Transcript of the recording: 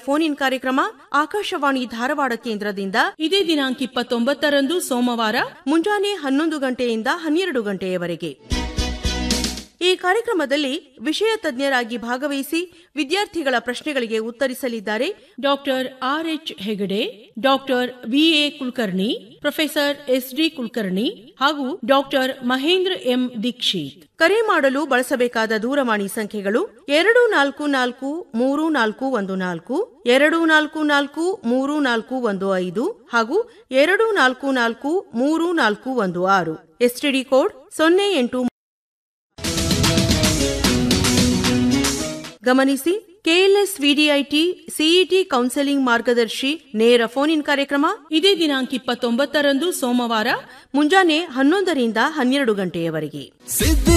phone in ಕಾರ್ಯಕ್ರಮ ಆಕಾಶವಾಣಿ ಧಾರವಾಡ ಕೇಂದ್ರದಿಂದ ಇದೇ ದಿನಾಂಕ ಇಪ್ಪತ್ತೊಂಬತ್ತರಂದು ಸೋಮವಾರ ಮುಂಜಾನೆ ಹನ್ನೊಂದು ಗಂಟೆಯಿಂದ ಹನ್ನೆರಡು ಗಂಟೆಯವರೆಗೆ ಈ ಕಾರ್ಯಕ್ರಮದಲ್ಲಿ ವಿಷಯ ತಜ್ಞರಾಗಿ ಭಾಗವಹಿಸಿ ವಿದ್ಯಾರ್ಥಿಗಳ ಪ್ರಶ್ನೆಗಳಿಗೆ ಉತ್ತರಿಸಲಿದ್ದಾರೆ doctor R H Hegde doctor VA Kulkarni professor S D Kulkarni ಹಾಗೂ ಡಾಕ್ಟರ್ ಮಹೇಂದ್ರ ಎಂ ದೀಕ್ಷಿತ್ ಕರೆ ಮಾಡಲು ಬಳಸಬೇಕಾದ ದೂರವಾಣಿ ಸಂಖ್ಯೆಗಳು ಎರಡು ನಾಲ್ಕು ನಾಲ್ಕು ಮೂರು ನಾಲ್ಕು ಒಂದು ನಾಲ್ಕು ಎರಡು ನಾಲ್ಕು ನಾಲ್ಕು ಮೂರು ನಾಲ್ಕು ಒಂದು ಐದು ಹಾಗೂ ಎರಡು ನಾಲ್ಕು ನಾಲ್ಕು ಮೂರು ನಾಲ್ಕು ಒಂದು ಆರು ಎಸ್ಟಿಡಿ ಕೋಡ್ ಸೊನ್ನೆ ಎಂಟು ಗಮನಿಸಿ ಕೆಎಲ್ಎಸ್ ವಿಡಿಐಟಿ ಸಿಇಟಿ ಕೌನ್ಸೆಲಿಂಗ್ ಮಾರ್ಗದರ್ಶಿ ನೇರ ಫೋನ್ ಇನ್ ಕಾರ್ಯಕ್ರಮ ಇದೇ ದಿನಾಂಕ ಇಪ್ಪತ್ತೊಂಬತ್ತರಂದು ಸೋಮವಾರ ಮುಂಜಾನೆ ಹನ್ನೊಂದರಿಂದ ಹನ್ನೆರಡು ಗಂಟೆಯವರೆಗೆ ಸಿದ್ಧ